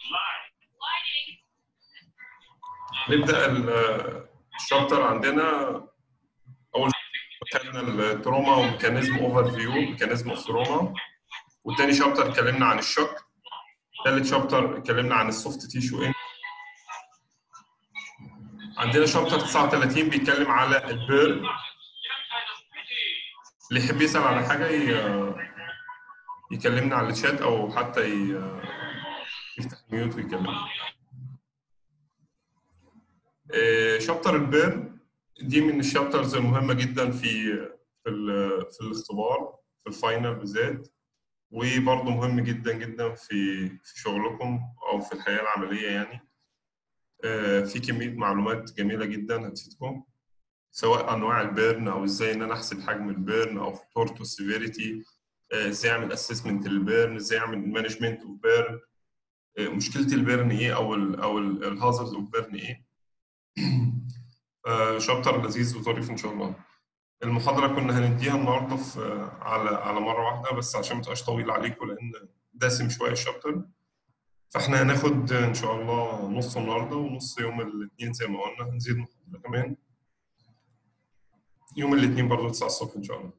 نبدا الشابتر عندنا اول كان التروما وميكانيزم اوفر فيو ميكانيزم اوف تروما والتاني شابتر اتكلمنا عن الشوك ثالث شابتر اتكلمنا عن السوفت تيشو ان عندنا شابتر 39 بيتكلم على البيرن اللي يحب يسال على حاجه يكلمنا على الشات او حتى يفتح ميوت ويكلمنا شابتر البيرن دي من الشابترز المهمه جدا في في, في الاختبار في الفاينل بالذات وبرضه مهم جدا جدا في في شغلكم او في الحياه العمليه يعني في كميه معلومات جميله جدا هتفيدكم سواء انواع البيرن او ازاي ان انا احسب حجم البيرن او خطورته السيفيريتي ازاي اعمل اسسمنت للبيرن ازاي اعمل مانجمنت اوف بيرن مشكله البيرن ايه او ال او الهازارد اوف بيرن ايه شابتر لذيذ وظريف ان شاء الله المحاضره كنا هنديها النهارده في على على مره واحده بس عشان ما تبقاش طويل عليكم لان دسم شويه الشابتر فاحنا هناخد ان شاء الله نص النهارده ونص يوم الاثنين زي ما قلنا هنزيد محاضره كمان يوم الاثنين برضه 9 الصبح ان شاء الله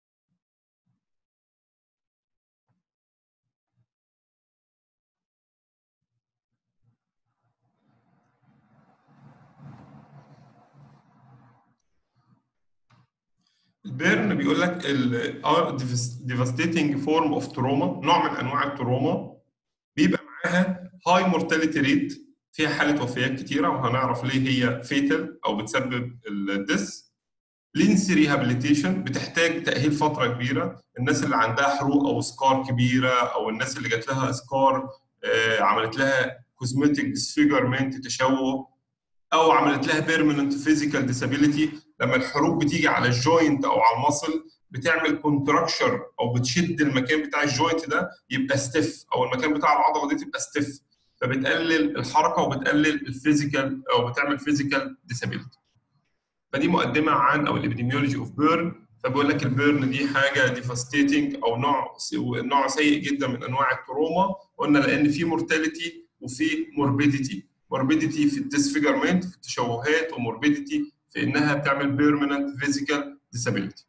البيرن بيقول لك ال devastating form of trauma نوع من انواع التروما بيبقى معاها هاي مورتاليتي ريت فيها حاله وفيات كتيره وهنعرف ليه هي فيتال او بتسبب الدس لينسي ريهابيليتيشن بتحتاج تاهيل فتره كبيره الناس اللي عندها حروق او سكار كبيره او الناس اللي جات لها سكار آه عملت لها كوزمتيك ديسفيجرمنت تشوه او عملت لها بيرمننت فيزيكال ديسابيليتي لما الحروق بتيجي على الجوينت او على المصل بتعمل كونتراكشر او بتشد المكان بتاع الجوينت ده يبقى ستيف او المكان بتاع العضله دي تبقى ستيف فبتقلل الحركه وبتقلل الفيزيكال او بتعمل فيزيكال ديسابيليتي فدي مقدمه عن او الابيديميولوجي اوف بيرن فبيقول لك البيرن دي حاجه ديفاستيتنج او نوع نوع سيء جدا من انواع التروما قلنا لان في مورتاليتي وفي موربيديتي موربيديتي في الديسفيجرمنت في التشوهات وموربيديتي في انها بتعمل بيرمننت فيزيكال ديسابيلتي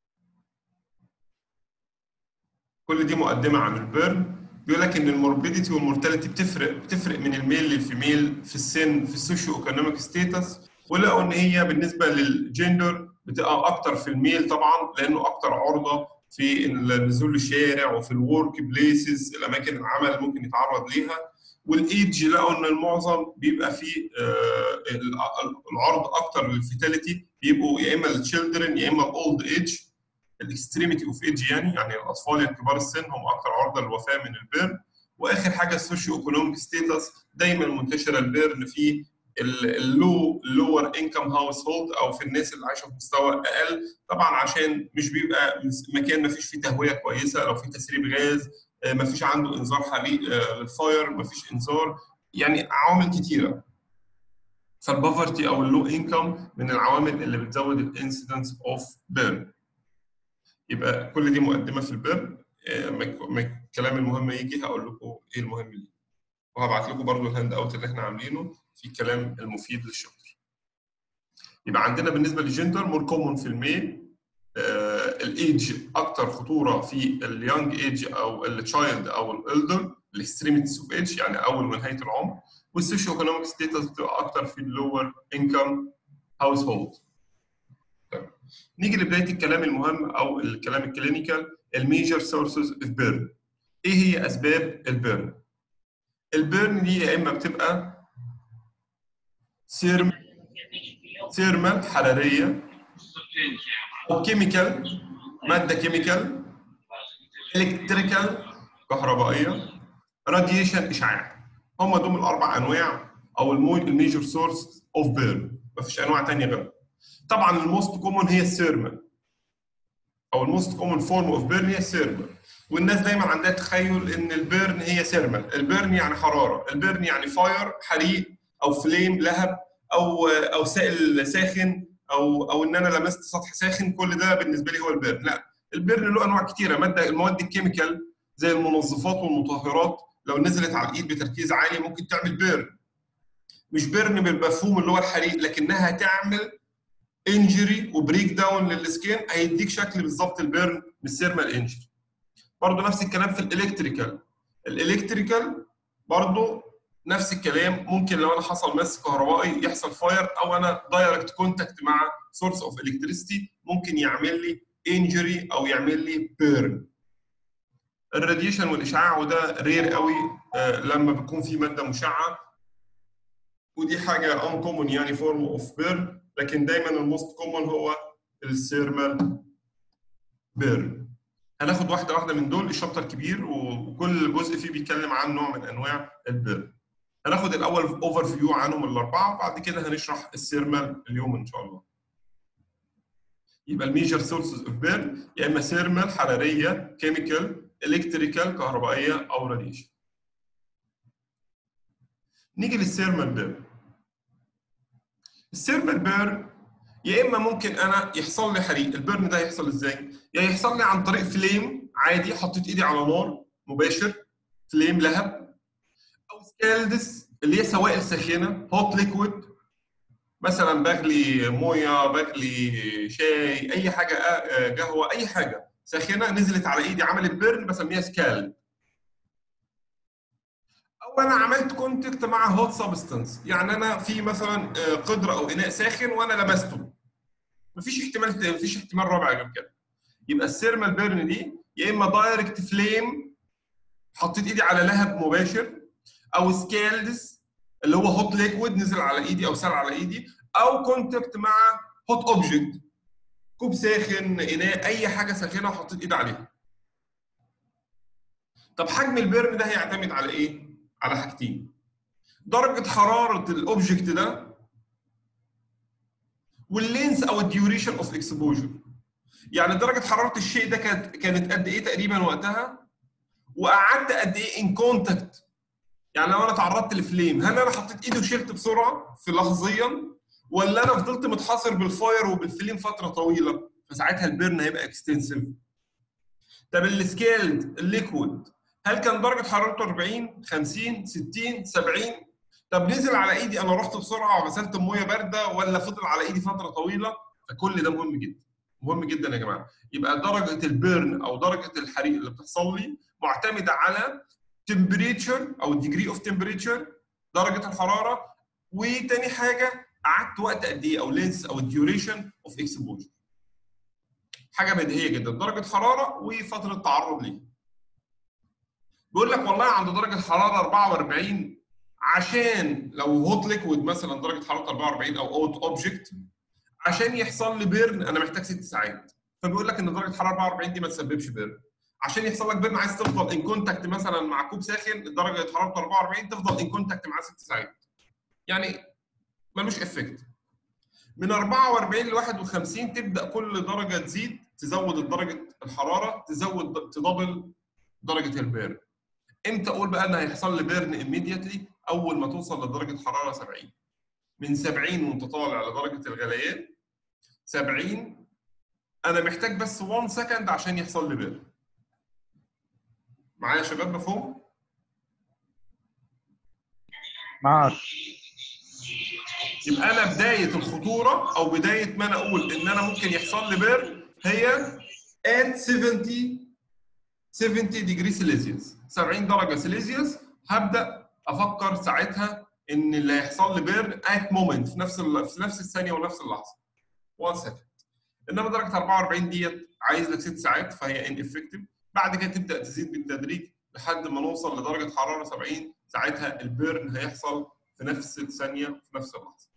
كل دي مقدمه عن البيرن بيقول لك ان الموربيديتي والمورتاليتي بتفرق بتفرق من الميل للفيميل في السن في السوشيو ايكونوميك ستيتس ولقوا ان هي بالنسبه للجندر بتبقى اكتر في الميل طبعا لانه اكتر عرضه في النزول الشارع وفي الورك بليسز الاماكن العمل ممكن يتعرض ليها والايدج لقوا ان المعظم بيبقى فيه العرض اكتر للفيتاليتي بيبقوا يا اما التشيلدرن يا اما الاولد ايدج الاكستريميتي اوف ايدج يعني يعني الاطفال الكبار السن هم اكتر عرضه للوفاه من البيرن واخر حاجه السوشيو ايكونوميك ستيتس دايما منتشره البيرن في اللو لور انكم هاوس هولد او في الناس اللي عايشه في مستوى اقل طبعا عشان مش بيبقى مكان ما فيش فيه تهويه كويسه لو في تسريب غاز ما فيش عنده انذار حريق للفاير ما فيش انذار يعني عوامل كتيره فالبافرتي او اللو انكم من العوامل اللي بتزود الانسيدنس اوف بيرن يبقى كل دي مقدمه في البيرن الكلام المهم يجي هقول لكم ايه المهم ليه وهبعت لكم برضو الهاند اوت اللي احنا عاملينه في الكلام المفيد للشغل يبقى عندنا بالنسبه للجندر مور كومون في الميل الايدج اكتر خطوره في اليونج ايدج او التشايلد او الالدر الاكستريميتيز اوف ايدج يعني اول ونهايه العمر والسوشيو ايكونوميك ستيتس بتبقى اكتر في اللور انكم هاوس هولد نيجي لبدايه الكلام المهم او الكلام الكلينيكال الميجر سورسز اوف بيرن ايه هي اسباب البيرن البيرن دي يا اما بتبقى سيرم سيرمال حراريه او كيميكال ماده كيميكال الكتريكال كهربائيه راديشن اشعاع هم دول الاربع انواع او الميجر سورس اوف بيرن مفيش انواع ثانيه غيرها طبعا الموست كومون هي السيرمال او الموست كومون فورم اوف بيرن هي السيرمال والناس دايما عندها تخيل ان البيرن هي سيرمال البيرن يعني حراره البيرن يعني فاير حريق او فليم لهب او او سائل ساخن او او ان انا لمست سطح ساخن كل ده بالنسبه لي هو البيرن لا البيرن له انواع كتيره ماده المواد الكيميكال زي المنظفات والمطهرات لو نزلت على الايد بتركيز عالي ممكن تعمل بيرن مش بيرن بالمفهوم اللي هو الحريق لكنها تعمل انجري وبريك داون للسكين هيديك شكل بالظبط البيرن من السيرمال انجري برضه نفس الكلام في الالكتريكال الالكتريكال برضه نفس الكلام ممكن لو انا حصل مس كهربائي يحصل فاير او انا دايركت كونتاكت مع سورس اوف الكتريستي ممكن يعمل لي انجري او يعمل لي بيرن الراديشن والاشعاع وده رير قوي آه، لما بيكون في ماده مشعه ودي حاجه ان كومون يعني فورم اوف بيرن لكن دايما الموست كومون هو السيرمال بيرن هناخد واحده واحده من دول الشابتر كبير وكل جزء فيه بيتكلم عن نوع من انواع البيرن هناخد الاول اوفر فيو عنهم الاربعه وبعد كده هنشرح السيرمال اليوم ان شاء الله يبقى الميجر سورسز اوف بيرن يا اما سيرمال حراريه كيميكال الكتريكال كهربائيه او راديشن نيجي للسيرمال بيرن السيرمال بيرن يا اما ممكن انا يحصل لي حريق البيرن ده يحصل ازاي يا يحصل لي عن طريق فليم عادي حطيت ايدي على نار مباشر فليم لهب او سكالدس اللي هي سوائل ساخنه هوت ليكويد مثلا بغلي مويه بغلي شاي اي حاجه آه، قهوه اي حاجه ساخنه نزلت على ايدي عملت بيرن بسميها سكال او انا عملت كونتاكت مع هوت سبستانس يعني انا في مثلا آه، قدره او اناء ساخن وانا لمسته مفيش احتمال مفيش احتمال رابع غير كده يبقى السيرمال بيرن دي يا اما دايركت فليم حطيت ايدي على لهب مباشر او سكالدس اللي هو هوت ليكويد نزل على ايدي او سال على ايدي او كونتاكت مع هوت اوبجكت كوب ساخن اناء اي حاجه ساخنه وحطيت ايدي عليها طب حجم البيرن ده هيعتمد على ايه على حاجتين درجه حراره الاوبجكت ده واللينس او الديوريشن اوف اكسبوجر يعني درجه حراره الشيء ده كانت كانت قد ايه تقريبا وقتها وقعدت قد ايه ان كونتاكت يعني لو انا تعرضت لفليم هل انا حطيت ايدي وشلت بسرعه في لحظيا ولا انا فضلت متحاصر بالفاير وبالفليم فتره طويله فساعتها البيرن هيبقى اكستنسيف طب السكيلد الليكويد هل كان درجه حرارته 40 50 60 70 طب نزل على ايدي انا رحت بسرعه وغسلت بميه بارده ولا فضل على ايدي فتره طويله فكل ده مهم جدا مهم جدا يا جماعه يبقى درجه البيرن او درجه الحريق اللي بتحصل لي معتمده على تمبريتشر او ديجري اوف تمبريتشر درجه الحراره وتاني حاجه قعدت وقت قد ايه او لينس او الديوريشن اوف اكسبوجر حاجه بديهيه جدا درجه حراره وفتره تعرض ليه بيقول لك والله عند درجه حراره 44 عشان لو هوت ليكويد مثلا درجه حراره 44 او اوت اوبجكت عشان يحصل لي بيرن انا محتاج ست ساعات فبيقول لك ان درجه حراره 44 دي ما تسببش بيرن عشان يحصل لك بيرن عايز تفضل ان كونتاكت مثلا مع كوب ساخن درجه حرارته 44 تفضل ان كونتاكت معاه ست ساعات يعني ملوش افكت من 44 ل 51 تبدا كل درجه تزيد تزود درجه الحراره تزود تدبل درجه البيرن امتى اقول بقى ان هيحصل لي بيرن immediately اول ما توصل لدرجه حراره 70 من 70 وانت طالع لدرجه الغليان 70 انا محتاج بس 1 سكند عشان يحصل لي بيرن معايا يا شباب مفهوم؟ معك يبقى انا بدايه الخطوره او بدايه ما انا اقول ان انا ممكن يحصل لي بيرن هي at 70 70 ديجري سيليزيوس 70 درجه سيليزيوس هبدا افكر ساعتها ان اللي هيحصل لي بيرن ات مومنت في نفس ال- في نفس الثانيه ونفس اللحظه 1 سكند انما درجه 44 ديت عايز لك ست ساعات فهي ان افكتيف بعد كده تبدا تزيد بالتدريج لحد ما نوصل لدرجه حراره 70 ساعتها البيرن هيحصل في نفس الثانيه في نفس اللحظه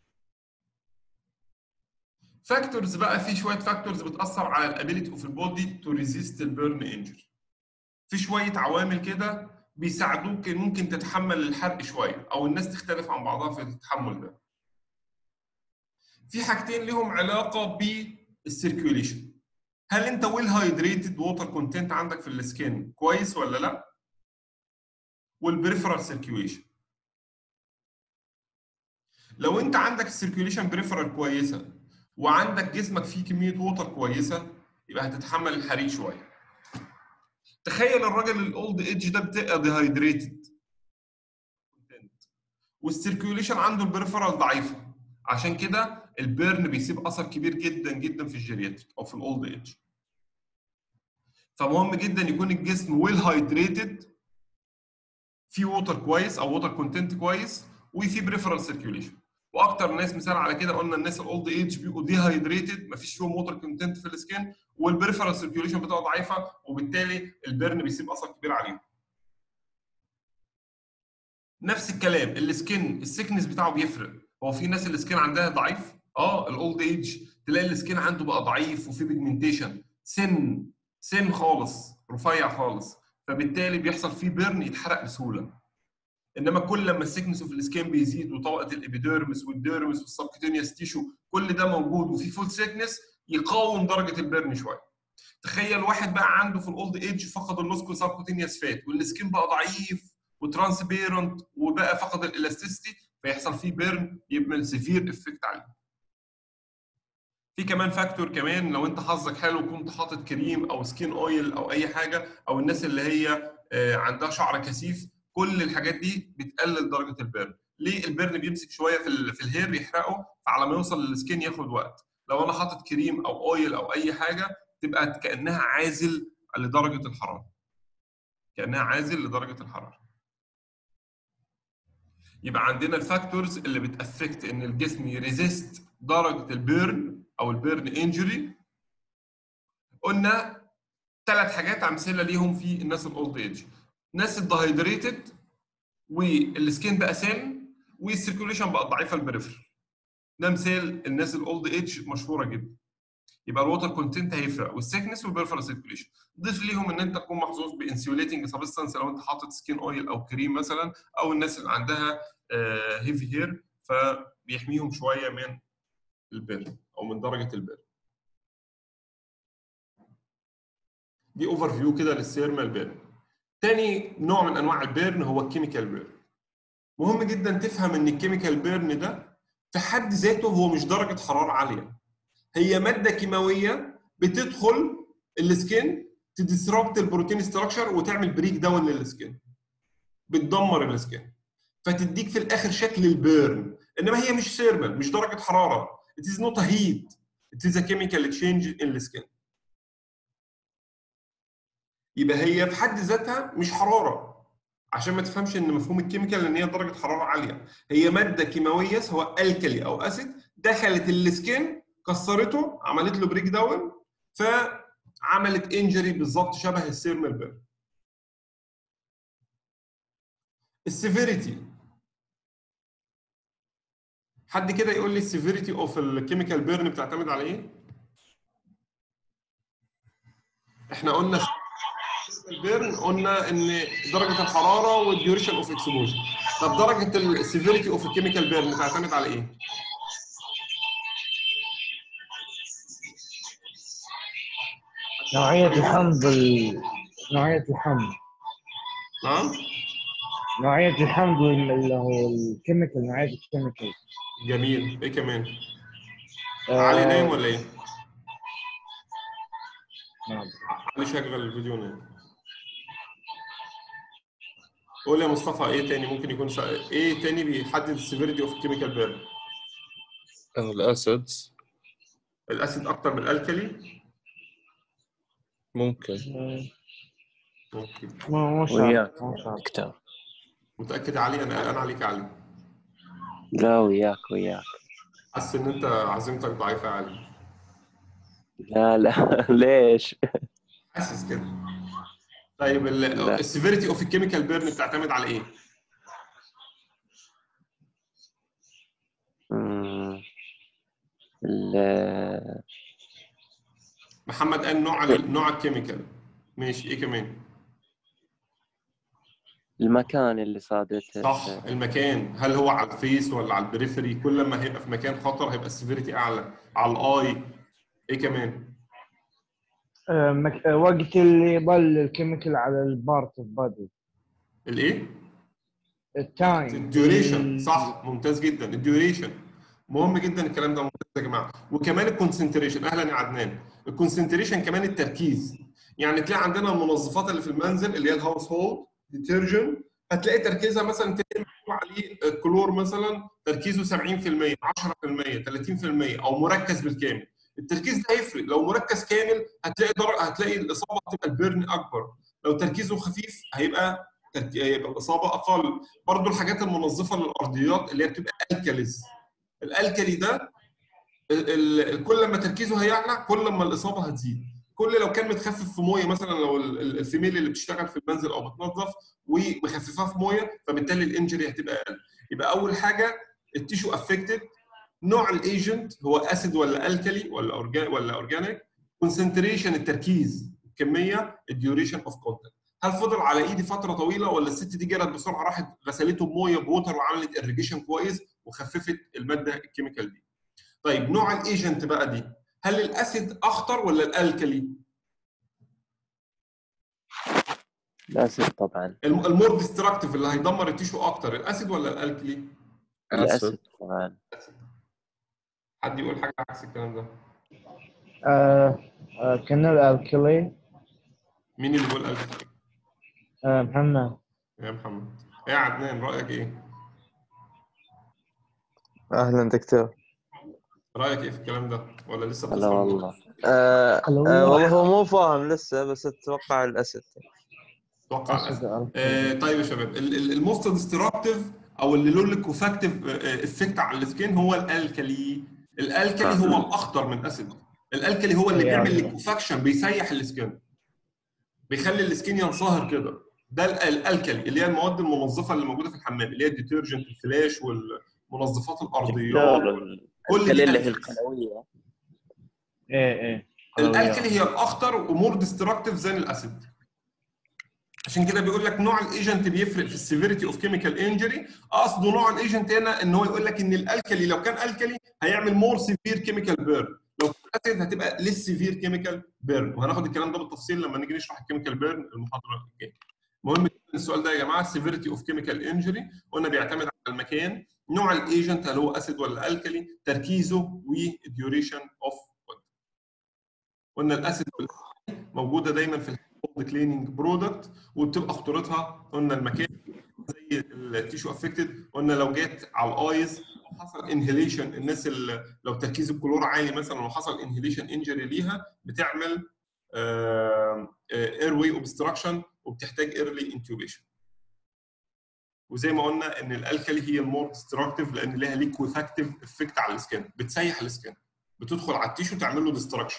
فاكتورز بقى في شويه فاكتورز بتاثر على الابيليتي اوف البودي تو ريزيست البيرن انجري في شويه عوامل كده بيساعدوك إن ممكن تتحمل الحرق شويه او الناس تختلف عن بعضها في التحمل ده في حاجتين لهم علاقه بالسيركيوليشن هل انت ويل هايدريتد ووتر كونتنت عندك في السكين كويس ولا لا والبريفرال سيركيوليشن لو انت عندك السيركيوليشن بريفرال كويسه وعندك جسمك فيه كميه ووتر كويسه يبقى هتتحمل الحريق شويه تخيل الراجل الاولد ايدج ده بتبقى ديهايدريتد والسيركيوليشن عنده البريفرال ضعيفه عشان كده البيرن بيسيب اثر كبير جدا جدا في الجيرياتريك او في الاولد ايج فمهم جدا يكون الجسم ويل هايدريتد في ووتر كويس او ووتر كونتنت كويس وفي بريفرال سيركيوليشن واكتر ناس مثال على كده قلنا الناس الاولد ايج بيبقوا دي هايدريتد مفيش فيهم ووتر كونتنت في السكين والبريفرال سيركيوليشن بتبقى ضعيفه وبالتالي البرن بيسيب اثر كبير عليهم نفس الكلام السكين السكنس بتاعه بيفرق هو في ناس السكين عندها ضعيف اه الاولد ايج تلاقي السكين عنده بقى ضعيف وفي بيجمنتيشن سن سن خالص رفيع خالص فبالتالي بيحصل فيه بيرن يتحرق بسهوله انما كل لما السكنس اوف السكين بيزيد وطبقه الابيديرمس والديرمس والسبكتينيوس تيشو كل ده موجود وفي فول سيكنس يقاوم درجه البيرن شويه تخيل واحد بقى عنده في الاولد ايج فقد اللوسكو سبكتينيوس فات والسكين بقى ضعيف وترانسبيرنت وبقى فقد الالاستيستي فيحصل فيه بيرن يبقى سيفير افكت عليه في كمان فاكتور كمان لو انت حظك حلو وكنت حاطط كريم او سكين اويل او اي حاجه او الناس اللي هي عندها شعر كثيف كل الحاجات دي بتقلل درجه البيرن ليه البيرن بيمسك شويه في في الهير يحرقه فعلى ما يوصل للسكين ياخد وقت لو انا حاطط كريم او اويل او اي حاجه تبقى كانها عازل لدرجه الحراره كانها عازل لدرجه الحراره يبقى عندنا الفاكتورز اللي بتافكت ان الجسم يريزيست درجه البيرن او البيرن انجري قلنا ثلاث حاجات امثله ليهم في الناس الاولد ايج ناس الدهيدريتد والسكين بقى سن والسيركيوليشن بقى ضعيفه البريفر ده مثال الناس الاولد ايج مشهوره جدا يبقى الووتر كونتنت هيفرق والسيكنس والبريفرال سيركيوليشن ضيف ليهم ان انت تكون محظوظ بانسيوليتنج سبستانس لو انت حاطط سكين اويل او كريم مثلا او الناس اللي عندها هيفي هير فبيحميهم شويه من البيرن او من درجه البيرن دي اوفر فيو كده للسيرمال بيرن تاني نوع من انواع البيرن هو الكيميكال بيرن مهم جدا تفهم ان الكيميكال بيرن ده في حد ذاته هو مش درجه حراره عاليه هي ماده كيماويه بتدخل السكين تديسربت البروتين ستراكشر وتعمل بريك داون للسكين بتدمر السكين فتديك في الاخر شكل البيرن انما هي مش سيرمال مش درجه حراره it is not a heat it is a chemical change in the skin يبقى هي في حد ذاتها مش حراره عشان ما تفهمش ان مفهوم الكيميكال ان هي درجه حراره عاليه هي ماده كيماويه سواء الكلي او اسيد دخلت السكين كسرته عملت له بريك داون فعملت انجري بالظبط شبه السيرمال بيرن السيفيريتي حد كده يقول لي السيفيريتي اوف الكيميكال بيرن بتعتمد على ايه؟ احنا قلنا البيرن قلنا ان درجه الحراره والديوريشن اوف اكسبوجر طب درجه السيفيريتي اوف الكيميكال بيرن بتعتمد على ايه؟ نوعية الحمض ال... نوعية الحمض نعم نوعية الحمض اللي هو الكيميكال نوعية الكيميكال جميل ايه كمان؟ آه، علي نايم ولا ايه؟ نعم. علي شغل الفيديو نايم قول يا مصطفى ايه تاني ممكن يكون سا... ايه تاني بيحدد السيفيريتي اوف كيميكال بيرن؟ الاسيدز الاسيد اكتر من الالكلي ممكن ممكن ما مش وياك عارف مش عارف دكتور متاكد يا علي انا قلقان عليك يا علي لا وياك وياك حاسس ان انت عزيمتك ضعيفه يا علي لا لا ليش؟ حاسس كده طيب لا. السيفيريتي اوف الكيميكال بيرن بتعتمد على ايه؟ مم. ال- محمد قال نوع نوع الكيميكال ماشي ايه كمان؟ المكان اللي صادته صح المكان هل هو على الفيس ولا على البريفري كل ما هيبقى في مكان خطر هيبقى السيفيريتي اعلى على الاي ايه كمان؟ آه، مك... آه، وقت اللي يظل الكيميكال على البارت اوف بادي الايه؟ التايم الديوريشن صح ممتاز جدا الديوريشن مهم جدا الكلام ده ممتاز يا جماعه وكمان الكونسنتريشن اهلا يا عدنان الكونسنتريشن كمان التركيز يعني تلاقي عندنا المنظفات اللي في المنزل اللي هي الهاوس هولد ديترجنت هتلاقي تركيزها مثلا تلاقي مكتوب عليه الكلور مثلا تركيزه 70% 10% 30% او مركز بالكامل التركيز ده هيفرق لو مركز كامل هتلاقي در... هتلاقي الاصابه هتبقى البيرن اكبر لو تركيزه خفيف هيبقى ترك- هيبقى الاصابه اقل برضو الحاجات المنظفه للارضيات اللي هي بتبقى الكاليز الالكالي ده ال- ال- كل ما تركيزه هيعلى كل ما الاصابه هتزيد كل لو كان متخفف في مويه مثلا لو ال- ال- الفيميل اللي بتشتغل في المنزل او بتنظف ومخففاه في مويه فبالتالي الانجري هتبقى اقل يبقى اول حاجه التيشو افكتد نوع الايجنت هو اسيد ولا الكالي ولا أورجا ولا اورجانيك كونسنتريشن التركيز الكميه الديوريشن اوف كونتاكت هل فضل على ايدي فتره طويله ولا الست دي جرت بسرعه راحت غسلته بميه بوتر وعملت اريجيشن كويس وخففت الماده الكيميكال دي طيب نوع الايجنت بقى دي هل الاسيد اخطر ولا الالكالي الاسد طبعا الم- المور ديستراكتيف اللي هيدمر التيشو اكتر الاسيد ولا الالكالي الاسد طبعا حد يقول حاجه عكس الكلام ده آه آه كنا الالكلي مين اللي بيقول الكالي آه محمد يا محمد يا عدنان رايك ايه اهلا دكتور رايك ايه في الكلام ده ولا لسه هلا بتسمع؟ والله آه هلا آه والله. والله هو مو فاهم لسه بس اتوقع الاسد اتوقع أسد الاسيد الألكلي. آه طيب يا شباب الموست ديستراكتيف او اللي له الكوفاكتيف افكت على السكين هو الالكالي الالكالي هو الاخطر من الاسيد الالكالي هو اللي يعني. بيعمل الكوفاكشن بيسيح السكين بيخلي السكين ينصهر كده ده ال- الالكالي اللي هي المواد المنظفه اللي موجوده في الحمام اللي هي الديترجنت الفلاش والمنظفات الارضيات كل دي الكلية اللي هي ألكالي. القلوية ايه ايه الالكالي هي الاخطر ومور ديستراكتيف زي الاسيد عشان كده بيقول لك نوع الايجنت بيفرق في السيفيريتي اوف كيميكال انجري قصده نوع الايجنت هنا ان هو يقول لك ان الالكالي لو كان الكالي هيعمل مور سيفير كيميكال بيرن لو كان اسيد هتبقى ليس سيفير كيميكال بيرن وهناخد الكلام ده بالتفصيل لما نيجي نشرح الكيميكال بيرن المحاضره الجايه مهم جدا السؤال ده يا جماعه السيفيريتي اوف كيميكال انجري قلنا بيعتمد على المكان نوع الايجنت هل هو اسيد ولا الكالي تركيزه والديوريشن اوف قلنا الاسيد والالكالي موجوده دايما في الهولد كليننج برودكت وبتبقى خطورتها قلنا المكان زي التيشو افكتد قلنا لو جت على الايز لو حصل انهيليشن الناس اللي لو تركيز الكلور عالي مثلا لو حصل انهيليشن انجري ليها بتعمل اير واي اوبستراكشن وبتحتاج ايرلي انتوبيشن وزي ما قلنا ان الالكالي هي المور ديستراكتيف لان ليها ليكويفاكتيف افكت على السكن بتسيح السكن بتدخل على التيشو تعمل له ديستراكشن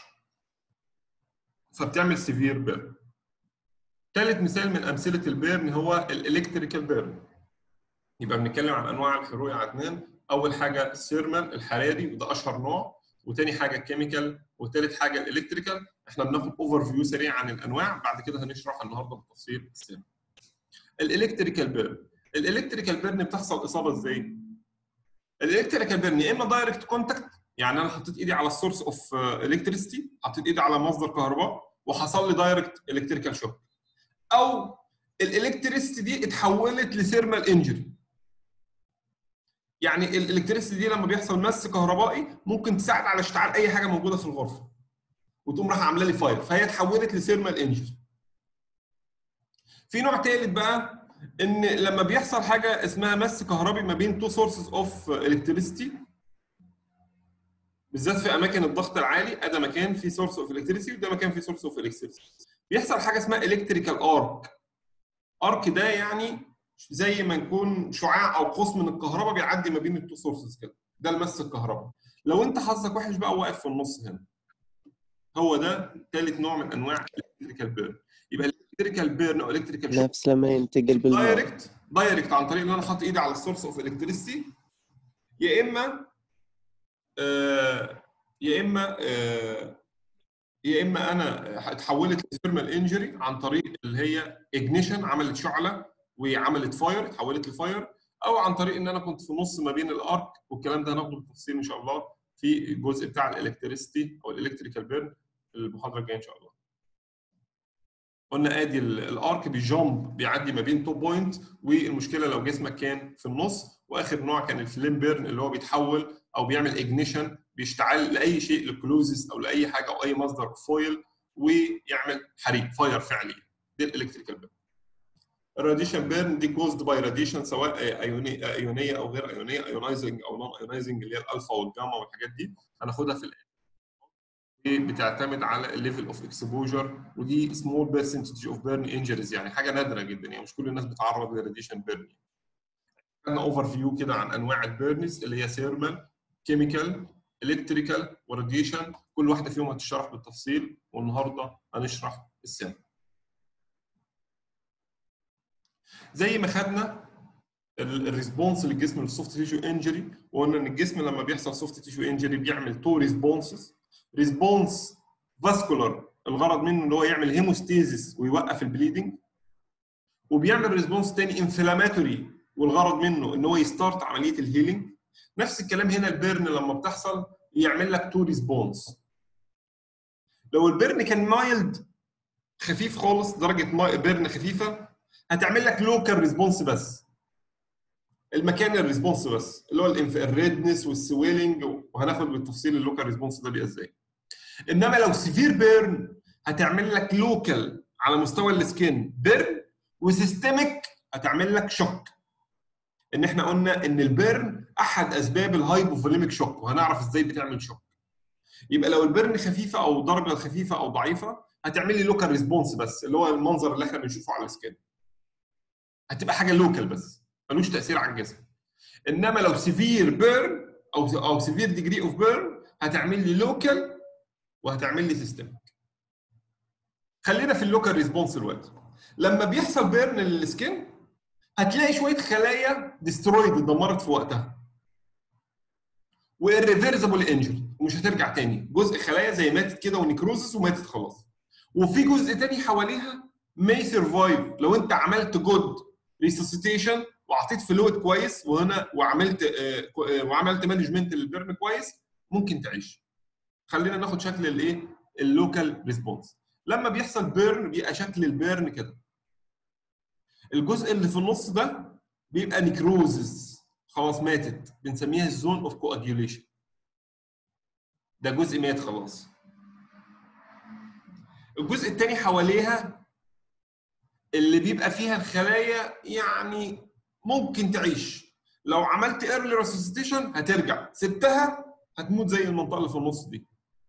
فبتعمل سيفير بيرن ثالث مثال من امثله البيرن هو الالكتريكال بيرن يبقى بنتكلم عن انواع الحروق يا عدنان اول حاجه السيرمال الحراري وده اشهر نوع وتاني حاجه الكيميكال وتالت حاجه الالكتريكال احنا بناخد اوفر فيو سريع عن الانواع بعد كده هنشرح النهارده بالتفصيل السيرمال الالكتريكال بيرن الالكتريكال بيرن بتحصل اصابه ازاي الالكتريكال بيرن يا اما دايركت كونتاكت يعني انا حطيت ايدي على السورس اوف الكتريستي حطيت ايدي على مصدر كهرباء وحصل لي دايركت الكتريكال شوك او الالكتريستي دي اتحولت لثيرمال انجري يعني الالكتريستي دي لما بيحصل مس كهربائي ممكن تساعد على اشتعال اي حاجه موجوده في الغرفه وتقوم راح عامله لي فاير فهي اتحولت لثيرمال انجري في نوع ثالث بقى ان لما بيحصل حاجه اسمها مس كهربي ما بين تو سورسز اوف الكتريستي بالذات في اماكن الضغط العالي ادي مكان فيه سورس اوف الكتريسيتي وده مكان فيه سورس اوف الكتريسيتي بيحصل حاجه اسمها الكتريكال ارك ارك ده يعني زي ما يكون شعاع او قوس من الكهرباء بيعدي ما بين التو سورسز كده ده المس الكهرباء لو انت حظك وحش بقى واقف في النص هنا هو ده ثالث نوع من انواع الالكتريكال بيرن يبقى الالكتريكال بيرن او الكتريكال شوك نفس لما ينتقل بالماء دايركت دايركت عن طريق ان انا حاطط ايدي على السورس اوف الكتريستي يا اما آه يا اما آه يا اما انا اتحولت لثيرمال انجري عن طريق اللي هي اجنيشن عملت شعله وعملت فاير اتحولت لفاير او عن طريق ان انا كنت في نص ما بين الارك والكلام ده هناخده بالتفصيل ان شاء الله في الجزء بتاع الالكتريستي او الالكتريكال بيرن المحاضره الجايه ان شاء الله. قلنا ادي ال- الارك بيجامب بيعدي ما بين تو بوينت والمشكله لو جسمك كان في النص واخر نوع كان الفليم بيرن اللي هو بيتحول او بيعمل اجنيشن بيشتعل لاي شيء لكلوزس او لاي حاجه او اي مصدر فويل ويعمل حريق فاير فعلي دي الالكتريكال بيرن الراديشن بيرن دي كوزد باي راديشن سواء ايونيه ايونيه او غير ايونيه ايونايزنج او نون ايونايزنج اللي هي الالفا والجاما والحاجات دي هناخدها في الاخر دي بتعتمد على الليفل اوف اكسبوجر ودي سمول برسنتج اوف بيرن انجريز يعني حاجه نادره جدا يعني مش كل الناس بتتعرض للراديشن بيرن خدنا اوفر فيو كده عن انواع البيرنز اللي هي ثيرمال كيميكال الكتريكال وراديشن كل واحده فيهم هتشرح بالتفصيل والنهارده هنشرح السن زي ما خدنا الريسبونس للجسم للسوفت تيشو انجري وقلنا ان الجسم لما بيحصل سوفت تيشو انجري بيعمل تو ريسبونسز ريسبونس فاسكولار الغرض منه ان هو يعمل هيموستيزيس ويوقف البليدنج وبيعمل ريسبونس تاني انفلاماتوري والغرض منه ان هو يستارت عمليه الهيلينج نفس الكلام هنا البيرن لما بتحصل يعمل لك تو ريسبونس لو البيرن كان مايلد خفيف خالص درجه بيرن خفيفه هتعمل لك لوكال ريسبونس بس المكان الريسبونس بس اللي هو الريدنس والسويلنج وهناخد بالتفصيل اللوكال ريسبونس ده بيبقى ازاي انما لو سيفير بيرن هتعمل لك لوكال على مستوى السكين بيرن وسيستميك هتعمل لك شوك ان احنا قلنا ان البيرن احد اسباب الهايبوفوليميك شوك وهنعرف ازاي بتعمل شوك يبقى لو البيرن خفيفه او درجه خفيفه او ضعيفه هتعمل لي لوكال ريسبونس بس اللي هو المنظر اللي احنا بنشوفه على السكين هتبقى حاجه لوكال بس ملوش تاثير على الجسم انما لو سيفير بيرن او او سيفير ديجري اوف بيرن هتعمل لي لوكال وهتعمل لي سيستميك خلينا في اللوكال ريسبونس دلوقتي لما بيحصل بيرن للسكين هتلاقي شويه خلايا ديسترويد اتدمرت في وقتها والريفرسبل انجري ومش هترجع تاني جزء خلايا زي ماتت كده ونيكروزس وماتت خلاص وفي جزء تاني حواليها may survive لو انت عملت جود ريسوسيتيشن وعطيت فلويد كويس وهنا وعملت آه وعملت مانجمنت للبيرن كويس ممكن تعيش خلينا ناخد شكل الايه اللوكال ريسبونس لما بيحصل بيرن بيبقى شكل البيرن كده الجزء اللي في النص ده بيبقى نيكروزز خلاص ماتت بنسميها الزون اوف كواجيوليشن ده جزء مات خلاص الجزء الثاني حواليها اللي بيبقى فيها الخلايا يعني ممكن تعيش لو عملت ايرلي ريسوسيتيشن هترجع سبتها هتموت زي المنطقه اللي في النص دي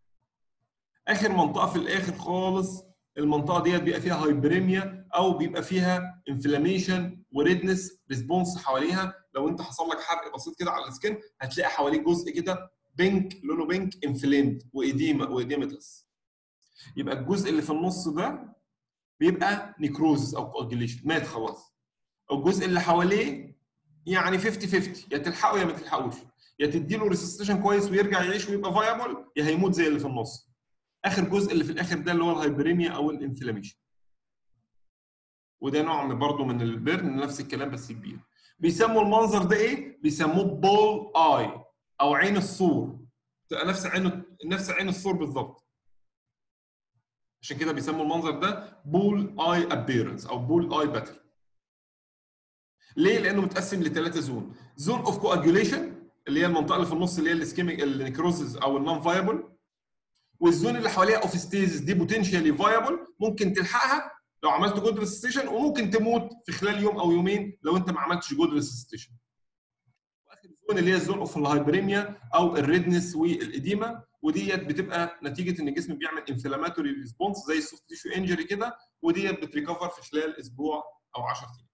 اخر منطقه في الاخر خالص المنطقه ديت بيبقى فيها هايبريميا او بيبقى فيها انفلاميشن وريدنس ريسبونس حواليها لو انت حصل لك حرق بسيط كده على السكن هتلاقي حواليك جزء كده بينك لونه بينك انفليمد وايديما وايديمتس يبقى الجزء اللي في النص ده بيبقى نيكروزس او كواجيليشن مات خلاص الجزء اللي حواليه يعني 50 50 يا تلحقه يا ما تلحقوش يا تديله ريسستيشن كويس ويرجع يعيش ويبقى فايبل يا هيموت زي اللي في النص اخر جزء اللي في الاخر ده اللي هو الهايبريميا او الانفلاميشن وده نوع برضه من البرن نفس الكلام بس كبير بيسموا المنظر ده ايه بيسموه بول اي او عين الثور تبقى نفس عين نفس عين الثور بالظبط عشان كده بيسموا المنظر ده بول اي ابيرنس او بول اي باترن ليه لانه متقسم لثلاثه زون زون اوف كواجوليشن اللي هي المنطقه اللي في النص اللي هي الاسكيميك النيكروزز او النون فايبل والزون اللي حواليها اوف ستيزز دي بوتنشالي فايبل ممكن تلحقها لو عملت جود ريسستيشن وممكن تموت في خلال يوم او يومين لو انت ما عملتش جود ريسستيشن واخر زون اللي هي الزون اوف الهايبريميا او الريدنس والاديما وديت بتبقى نتيجه ان الجسم بيعمل انفلاماتوري ريسبونس زي السوفت تيشو انجري كده وديت بتريكفر في خلال اسبوع او 10 ايام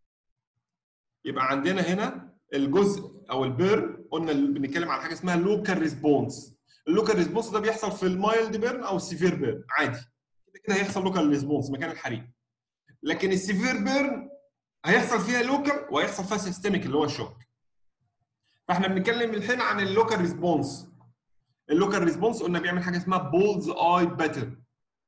يبقى عندنا هنا الجزء او البيرن قلنا بنتكلم على حاجه اسمها لوكال ريسبونس اللوكال ريسبونس ده بيحصل في المايلد بيرن او السيفير بيرن عادي كده كده هيحصل لوكال ريسبونس مكان الحريق لكن السيفير بيرن هيحصل فيها لوكال وهيحصل فيها سيستميك اللي هو الشوك فاحنا بنتكلم الحين عن اللوكال ريسبونس اللوكال ريسبونس قلنا بيعمل حاجه اسمها بولز اي باترن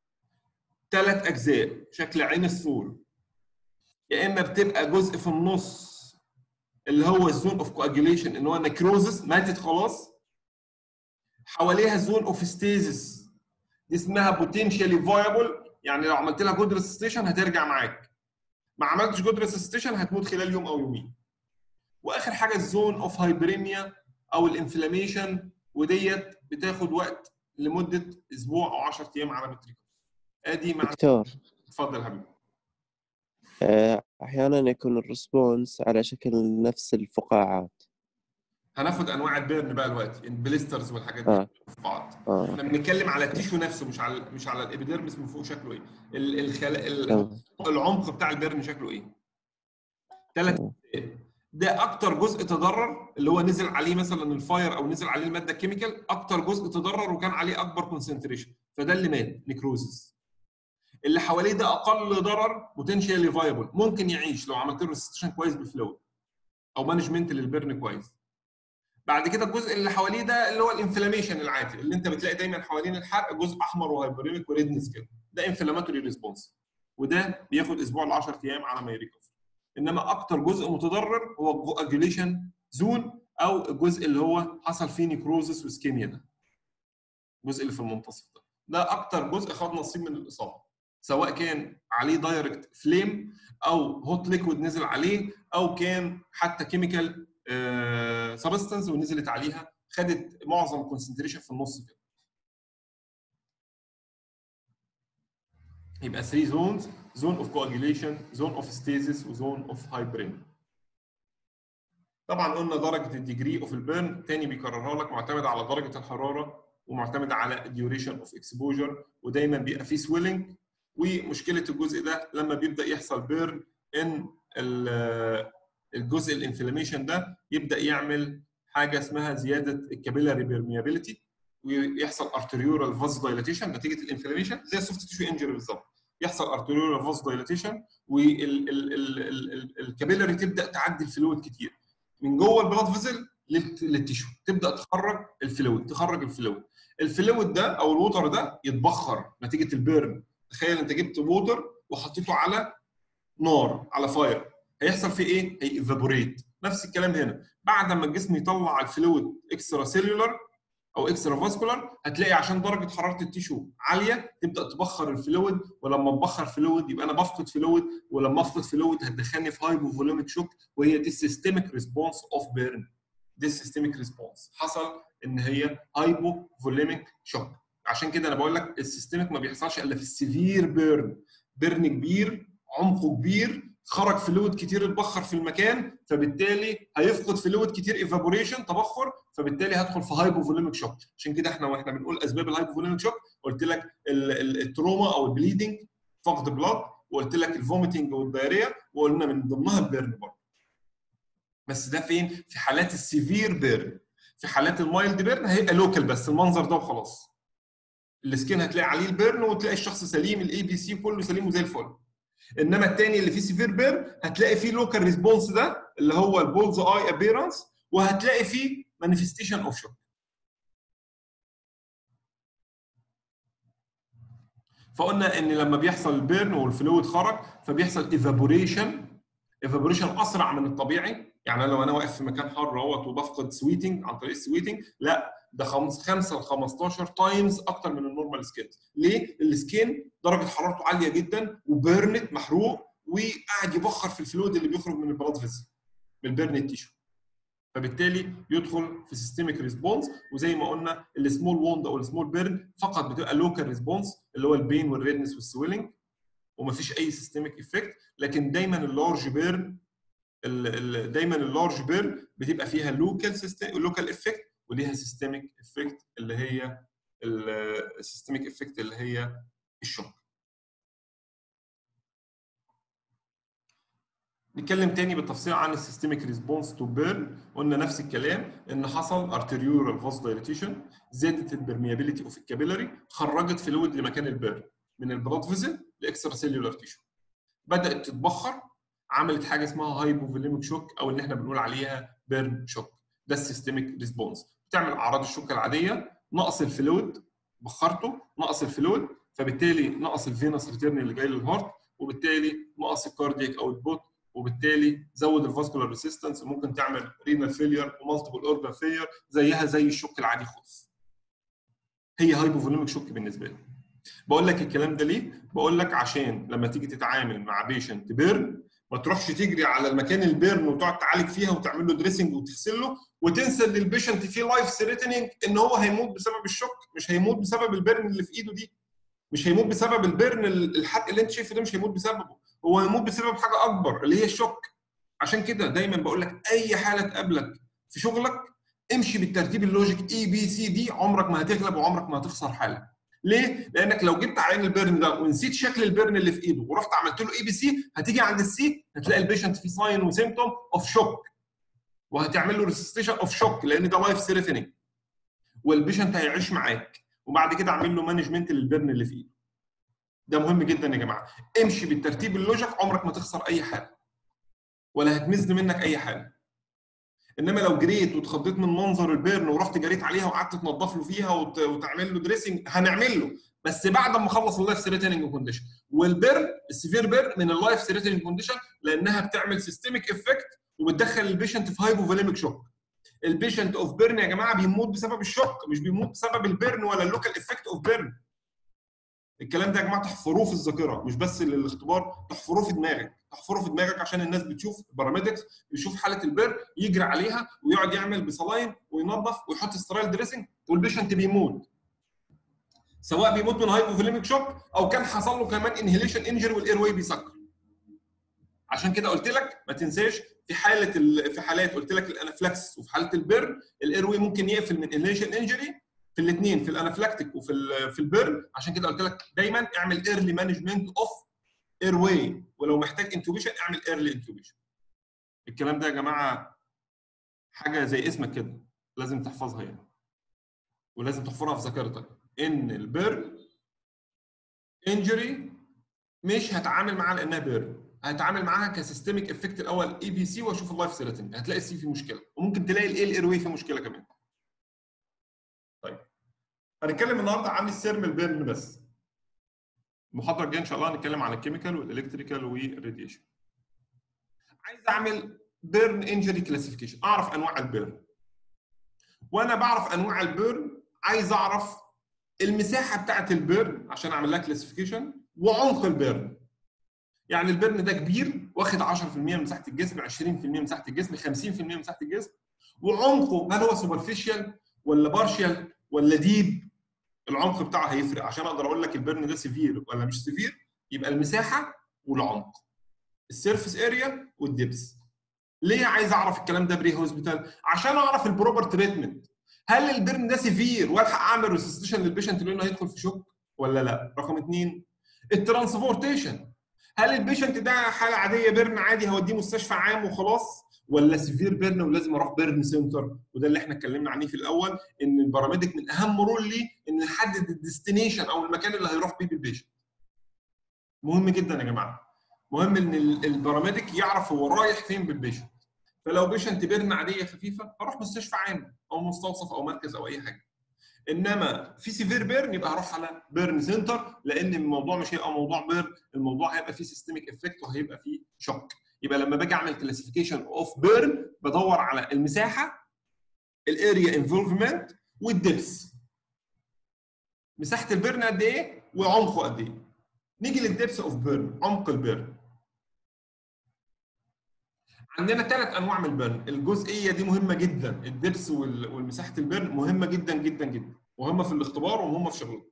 ثلاث اجزاء شكل عين الثور يا اما بتبقى جزء في النص اللي هو الزون اوف كواجوليشن ان هو نكروزس ماتت خلاص حواليها زون اوف ستيزس دي اسمها بوتنشالي فايبل يعني لو عملت لها جود ريسستيشن هترجع معاك ما عملتش جود ريسستيشن هتموت خلال يوم او يومين واخر حاجه الزون اوف هايبريميا او الانفلاميشن وديت بتاخد وقت لمده اسبوع او 10 ايام على ما تريكفر ادي معنى دكتور اتفضل يا حبيبي آه، احيانا يكون الريسبونس على شكل نفس الفقاعات هناخد انواع البيرن بقى دلوقتي البليسترز والحاجات دي آه. في بعض اه احنا بنتكلم على التيشو نفسه مش على مش على الابيديرمس من فوق شكله ايه ال- الخل... ال- تمام العمق بتاع البيرن شكله ايه ثلاث تمام. ده اكتر جزء تضرر اللي هو نزل عليه مثلا الفاير او نزل عليه الماده الكيميكال اكتر جزء تضرر وكان عليه اكبر كونسنتريشن فده اللي مات نيكروزس اللي حواليه ده اقل ضرر بوتنشالي فايبل ممكن يعيش لو عملت له ريستيشن كويس بالفلويد او مانجمنت للبرن كويس بعد كده الجزء اللي حواليه ده اللي هو الانفلاميشن العادي اللي انت بتلاقي دايما حوالين الحرق جزء احمر وهايبريميك وريدنس كده ده انفلاماتوري ريسبونس وده بياخد اسبوع ل 10 ايام على ما يريكفر انما اكتر جزء متضرر هو الكواجوليشن زون او الجزء اللي هو حصل فيه نيكروزس وسكيميا ده الجزء اللي في المنتصف ده ده اكتر جزء خد نصيب من الاصابه سواء كان عليه دايركت فليم او هوت ليكويد نزل عليه او كان حتى كيميكال سبستنس ونزلت عليها خدت معظم الكونسنتريشن في النص كده يبقى 3 زونز زون اوف كواجيليشن زون اوف ستيزيس وزون اوف هايبرين طبعا قلنا درجه الديجري اوف البيرن تاني بيكررها لك معتمد على درجه الحراره ومعتمد على الديوريشن اوف اكسبوجر ودايما بيبقى فيه سويلنج ومشكله الجزء ده لما بيبدا يحصل بيرن ان الجزء الانفلاميشن ده يبدا يعمل حاجه اسمها زياده الكابيلاري بيرميابيليتي ويحصل ارتريورال فاز دايلاتيشن نتيجه الانفلاميشن زي السوفت تيشو انجري بالظبط يحصل ارتريورال فاز دايلاتيشن والكابيلاري تبدا تعدي الفلويد كتير من جوه البلاد فيزل للتيشو تبدا تخرج الفلويد تخرج الفلويد الفلويد ده او الووتر ده يتبخر نتيجه البيرن تخيل انت جبت ووتر وحطيته على نار على فاير هيحصل فيه ايه؟ هيفابوريت نفس الكلام هنا بعد ما الجسم يطلع الفلويد اكسترا سيلولار او اكسترا فاسكولار هتلاقي عشان درجه حراره التيشو عاليه تبدا تبخر الفلويد ولما تبخر فلويد يبقى انا بفقد فلويد ولما افقد فلويد هتدخلني في هايبوفوليميك شوك وهي دي سيستميك ريسبونس اوف بيرن دي سيستميك ريسبونس حصل ان هي هايبوفوليميك شوك عشان كده انا بقول لك السيستميك ما بيحصلش الا في السيفير بيرن بيرن كبير عمقه كبير خرج فلويد كتير اتبخر في المكان فبالتالي هيفقد فلويد كتير ايفابوريشن تبخر فبالتالي هدخل في هايبوفوليميك شوك عشان كده احنا واحنا بنقول اسباب الهايبوفوليميك شوك قلت لك التروما او البليدنج فقد بلاد وقلت لك الفوميتنج والدايريا وقلنا من ضمنها البيرن برضه بس ده فين في حالات السيفير بيرن في حالات المايلد بيرن هيبقى لوكال بس المنظر ده وخلاص السكين هتلاقي عليه البيرن وتلاقي الشخص سليم الاي بي سي كله سليم وزي الفل انما الثاني اللي فيه سيفير بيرن هتلاقي فيه لوكال ريسبونس ده اللي هو البولز اي ابيرنس وهتلاقي فيه مانيفستيشن اوف شوك فقلنا ان لما بيحصل البيرن والفلويد خرج فبيحصل ايفابوريشن ايفابوريشن اسرع من الطبيعي يعني لو انا واقف في مكان حر اهوت وبفقد سويتنج عن طريق السويتنج لا ده 5 ل 15 تايمز اكتر من النورمال سكين ليه؟ السكين درجه حرارته عاليه جدا وبيرنت محروق وقاعد يبخر في الفلويد اللي بيخرج من البلاد فيزل من البيرن تيشو فبالتالي يدخل في سيستميك ريسبونس وزي ما قلنا السمول ووند او السمول بيرن فقط بتبقى لوكال ريسبونس اللي هو البين والريدنس والسويلنج ومفيش اي سيستميك افكت لكن دايما اللارج بيرن دايما اللارج بيرن بتبقى فيها لوكال سيستم لوكال افكت وليها سيستميك افكت اللي هي السيستميك افكت اللي هي الشوك نتكلم تاني بالتفصيل عن السيستميك ريسبونس تو بيرن قلنا نفس الكلام ان حصل ارتريورال فاز دايليتيشن زادت البرميابيليتي اوف الكابيلاري خرجت فلويد لمكان البيرن من البلاد فيزل لاكسترا سيلولار تيشو بدات تتبخر عملت حاجه اسمها هايبوفوليميك شوك او ان احنا بنقول عليها بيرن شوك ده السيستميك ريسبونس بتعمل اعراض الشوك العاديه نقص الفلويد بخرته نقص الفلويد فبالتالي نقص الفينس ريتيرن اللي جاي للهارت وبالتالي نقص الكاردياك اوتبوت وبالتالي زود الفاسكولار ريسيستنس وممكن تعمل رينال فيلير ومالتيبل اورجان فيلير زيها زي الشوك العادي خالص. هي هايبوفوليميك شوك بالنسبه لي. بقول لك الكلام ده ليه؟ بقول لك عشان لما تيجي تتعامل مع بيشنت بيرن ما تروحش تجري على المكان البيرن وتقعد تعالج فيها وتعمل له دريسنج وتغسل له وتنسى ان البيشنت فيه لايف ثريتنينج ان هو هيموت بسبب الشوك مش هيموت بسبب البيرن اللي في ايده دي مش هيموت بسبب البيرن الحرق اللي انت شايفه ده مش هيموت بسببه هو يموت بسبب حاجه اكبر اللي هي الشوك عشان كده دايما بقول لك اي حاله تقابلك في شغلك امشي بالترتيب اللوجيك اي بي سي دي عمرك ما هتغلب وعمرك ما هتخسر حاله ليه؟ لانك لو جبت عين البيرن ده ونسيت شكل البيرن اللي في ايده ورحت عملت له اي بي سي هتيجي عند السي هتلاقي البيشنت فيه ساين وسيمتوم اوف شوك وهتعمل له ريسستيشن اوف شوك لان ده لايف ثريتنينج والبيشنت هيعيش معاك وبعد كده اعمل له مانجمنت للبيرن اللي في ايده ده مهم جدا يا جماعه امشي بالترتيب اللوجيك عمرك ما تخسر اي حاجه ولا هتمز منك اي حاجه انما لو جريت واتخضيت من منظر البيرن ورحت جريت عليها وقعدت تنظف له فيها وت... وتعمل له دريسنج هنعمل له بس بعد ما اخلص اللايف ثريتنينج كونديشن والبيرن السيفير بيرن من اللايف ثريتنينج كونديشن لانها بتعمل سيستميك افكت وبتدخل البيشنت في هايبوفوليميك شوك البيشنت اوف بيرن يا جماعه بيموت بسبب الشوك مش بيموت بسبب البيرن ولا اللوكال افكت اوف بيرن الكلام ده يا جماعه تحفروه في الذاكره مش بس للاختبار تحفروه في دماغك تحفروه في دماغك عشان الناس بتشوف الباراميدكس بيشوف حاله البيرن يجري عليها ويقعد يعمل بصلاين وينظف ويحط سترايل دريسنج والبيشنت بيموت سواء بيموت من هايبوفوليميك شوك او كان حصل له كمان انهيليشن انجري والاير واي بيسكر عشان كده قلت لك ما تنساش في حاله ال... في حالات قلت لك الانافلاكس وفي حاله البيرن الاير واي ممكن يقفل من انهيليشن انجري في الاثنين في الانافلاكتيك وفي ال في البيرن عشان كده قلت لك دايما اعمل ايرلي مانجمنت اوف اير واي ولو محتاج انتوبيشن اعمل ايرلي انتوبيشن الكلام ده يا جماعه حاجه زي اسمك كده لازم تحفظها يعني ولازم تحفرها في ذاكرتك ان البيرن انجري مش هتعامل معاها لانها بيرن هتعامل معاها كسيستميك افكت الاول اي بي سي واشوف اللايف ثريتنج هتلاقي السي فيه مشكله وممكن تلاقي الايه الاير واي فيه مشكله كمان طيب هنتكلم النهارده عن السيرمال بيرن بس المحاضره الجايه ان شاء الله هنتكلم عن الكيميكال والالكتريكال والراديشن عايز اعمل بيرن انجري كلاسيفيكيشن اعرف انواع البيرن وانا بعرف انواع البيرن عايز اعرف المساحه بتاعه البيرن عشان اعمل لها كلاسيفيكيشن وعمق البيرن يعني البيرن ده كبير واخد 10% من مساحه الجسم 20% من مساحه الجسم 50% من مساحه الجسم وعمقه هل هو سوبرفيشال ولا بارشال ولا ديب العمق بتاعه هيفرق عشان اقدر اقول لك البيرن ده سيفير ولا مش سيفير يبقى المساحه والعمق السيرفيس اريا والدبس ليه عايز اعرف الكلام ده بري هوسبيتال عشان اعرف البروبر تريتمنت هل البيرن ده سيفير والحق اعمل ريسستيشن للبيشنت لانه هيدخل في شوك ولا لا رقم اثنين الترانسبورتيشن هل البيشنت ده حاله عاديه بيرن عادي هوديه مستشفى عام وخلاص ولا سيفير بيرن ولازم اروح بيرن سنتر وده اللي احنا اتكلمنا عنيه في الاول ان الباراميديك من اهم رول ليه ان نحدد الديستنيشن او المكان اللي هيروح بيه بالبيشنت مهم جدا يا جماعه مهم ان الباراميديك يعرف هو رايح فين بالبيشنت فلو بيشنت بيرن عاديه خفيفه هروح مستشفى عام او مستوصف او مركز او اي حاجه انما في سيفير بيرن يبقى هروح على بيرن سنتر لان الموضوع مش هيبقى موضوع بيرن الموضوع هيبقى فيه سيستميك افكت وهيبقى فيه شوك يبقى لما باجي اعمل كلاسيفيكيشن اوف بيرن بدور على المساحه الاريا انفولفمنت والدبس مساحه البيرن قد ايه وعمقه قد ايه نيجي للدبس اوف بيرن عمق البيرن عندنا ثلاث انواع من البيرن الجزئيه دي مهمه جدا الدبس والمساحه البيرن مهمه جدا جدا جدا مهمه في الاختبار ومهمه في شغلنا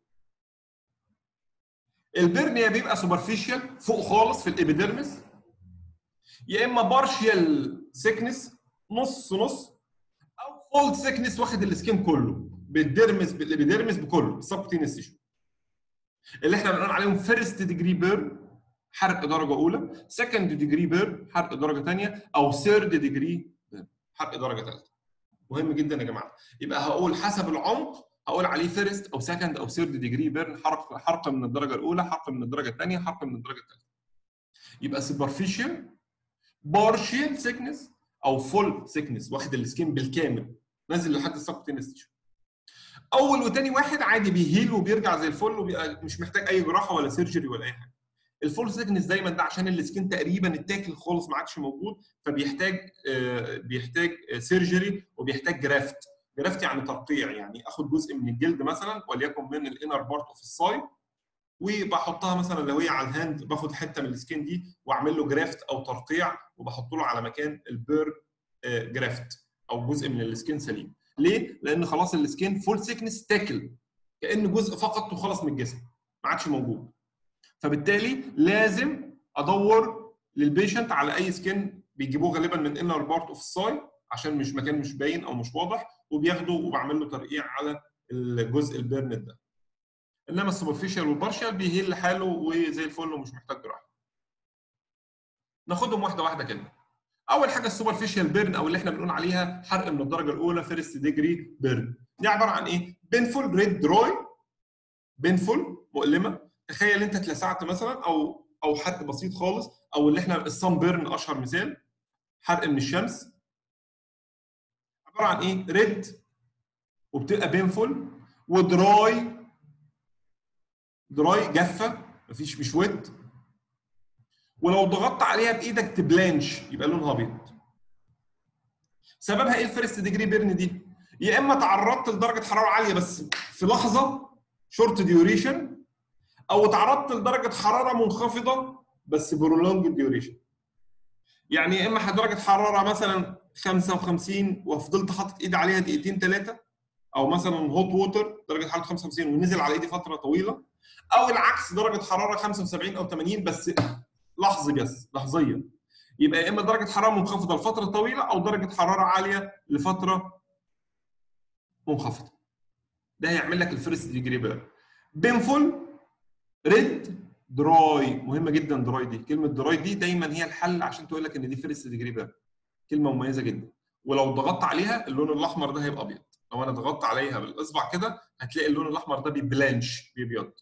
البيرن يا بيبقى سوبرفيشال فوق خالص في الابيديرمس يا اما بارشيال سيكنس نص نص او فولد سيكنس واخد السكين كله بالديرمس بالابيديرمس بكله بالسبكتينس تيشو اللي احنا بنقول عليهم فيرست ديجري بيرن حرق درجه اولى سكند ديجري بيرن حرق درجه ثانيه او ثيرد ديجري حرق درجه ثالثه مهم جدا يا جماعه يبقى هقول حسب العمق هقول عليه فيرست او سكند او ثيرد ديجري بيرن حرق حرق من الدرجه الاولى حرق من الدرجه الثانيه حرق من الدرجه الثالثه يبقى سوبرفيشال بارشيال سيكنس او فول سيكنس واخد السكين بالكامل نازل لحد السبكتينس تيشو اول وتاني واحد عادي بيهيل وبيرجع زي الفل وبيبقى مش محتاج اي جراحه ولا سيرجري ولا اي حاجه الفول سيكنس دايما ده عشان السكين تقريبا اتاكل خالص ما عادش موجود فبيحتاج آه بيحتاج سيرجري وبيحتاج جرافت جرافت يعني ترقيع يعني اخد جزء من الجلد مثلا وليكن من الانر بارت اوف السايد وبحطها مثلا لو هي على الهاند باخد حته من السكين دي واعمل له جرافت او ترقيع وبحط له على مكان البير آه جرافت او جزء من السكين سليم ليه؟ لان خلاص السكين فول سيكنس تاكل كان جزء فقط وخلص من الجسم ما عادش موجود فبالتالي لازم ادور للبيشنت على اي سكين بيجيبوه غالبا من انر بارت اوف الساي عشان مش مكان مش باين او مش واضح وبياخده وبعمل له ترقيع على الجزء البيرن ده انما السوبرفيشال والبارشال بيهيل حاله وزي الفل ومش محتاج جراحه ناخدهم واحده واحده كده اول حاجه السوبرفيشال بيرن او اللي احنا بنقول عليها حرق من الدرجه الاولى فيرست ديجري بيرن دي عباره عن ايه بينفول ريد دراي بينفول مؤلمه تخيل انت اتلسعت مثلا او او حرق بسيط خالص او اللي احنا الصن بيرن اشهر مثال حرق من الشمس عباره عن ايه ريد وبتبقى بينفول ودراي دراي جافه مفيش مش ويت ولو ضغطت عليها بايدك تبلانش يبقى لونها ابيض سببها ايه الفيرست ديجري بيرن دي يا اما تعرضت لدرجه حراره عاليه بس في لحظه شورت ديوريشن او تعرضت لدرجه حراره منخفضه بس برولونج ديوريشن يعني يا اما درجه حراره مثلا 55 وفضلت حاطط ايدي عليها دقيقتين ثلاثه او مثلا هوت ووتر درجه حراره 55 ونزل على ايدي فتره طويله او العكس درجه حراره 75 او 80 بس لحظي بس لحظيه يبقى يا اما درجه حراره منخفضه لفتره طويله او درجه حراره عاليه لفتره منخفضه ده هيعمل لك الفيرست ديجري بيرن بينفول ريد دراي مهمه جدا دراي دي كلمه دراي دي دايما هي الحل عشان تقول لك ان دي فيرست ديجري بيرن كلمه مميزه جدا ولو ضغطت عليها اللون الاحمر ده هيبقى ابيض لو انا ضغطت عليها بالاصبع كده هتلاقي اللون الاحمر ده بيبلانش بيبيض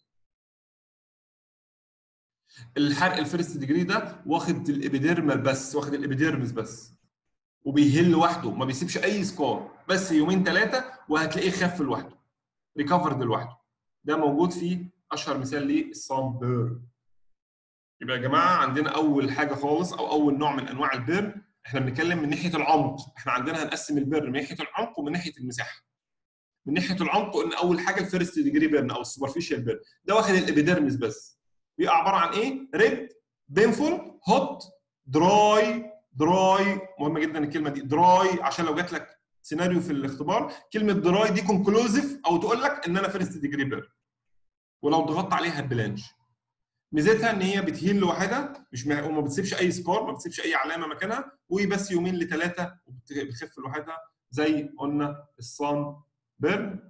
الحرق الفيرست ديجري ده واخد الابيديرمال بس واخد الابيديرمس بس وبيهل لوحده ما بيسيبش اي سكار بس يومين ثلاثه وهتلاقيه خف لوحده ريكفرد لوحده ده موجود في اشهر مثال ليه الصام بيرن يبقى يا جماعه عندنا اول حاجه خالص او اول نوع من انواع البيرن احنا بنتكلم من ناحيه العمق احنا عندنا هنقسم البيرن من ناحيه العمق ومن ناحيه المساحه من ناحيه العمق قلنا اول حاجه الفيرست ديجري بيرن او السوبرفيشال بيرن ده واخد الابيديرمس بس بيبقى عباره عن ايه؟ ريد بينفول هوت دراي دراي مهمه جدا الكلمه دي دراي عشان لو جات لك سيناريو في الاختبار كلمه دراي دي كونكلوزيف او تقول لك ان انا فيرست ديجري بيرن ولو ضغطت عليها بلانش ميزتها ان هي بتهيل لوحدها مش مع... وما بتسيبش اي سكار ما بتسيبش اي علامه مكانها وبس يومين لثلاثه وبتخف لوحدها زي قلنا الصان بيرن